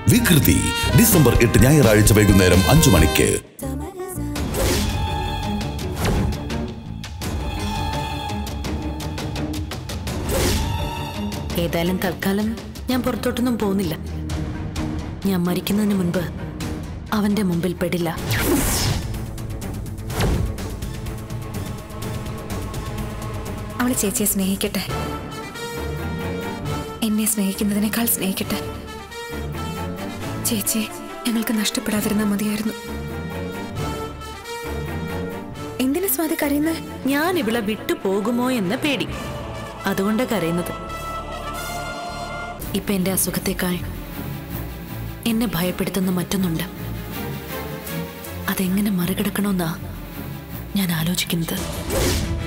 വികൃതി ഡിസംബർ എട്ട് ഞായറാഴ്ച വൈകുന്നേരം അഞ്ചു മണിക്ക് ഏതായാലും തൽക്കാലം ഞാൻ പുറത്തോട്ടൊന്നും പോകുന്നില്ല ഞാൻ മരിക്കുന്നതിന് മുൻപ് അവന്റെ മുമ്പിൽ പെടില്ല അവള് ചേച്ചിയെ സ്നേഹിക്കട്ടെ എന്നെ സ്നേഹിക്കുന്നതിനേക്കാൾ സ്നേഹിക്കട്ടെ ചേച്ചി ഞങ്ങൾക്ക് നഷ്ടപ്പെടാതിരുന്നാൽ മതിയായിരുന്നു എന്തിനാ സ്വാതി കരയുന്നത് ഞാൻ ഇവളെ വിട്ടു പോകുമോ എന്ന പേടി അതുകൊണ്ട് കരയുന്നത് ഇപ്പൊ എന്റെ അസുഖത്തെക്കാൾ എന്നെ ഭയപ്പെടുത്തുന്ന മറ്റൊന്നുണ്ട് അതെങ്ങനെ മറികടക്കണമെന്നാ ഞാൻ ആലോചിക്കുന്നത്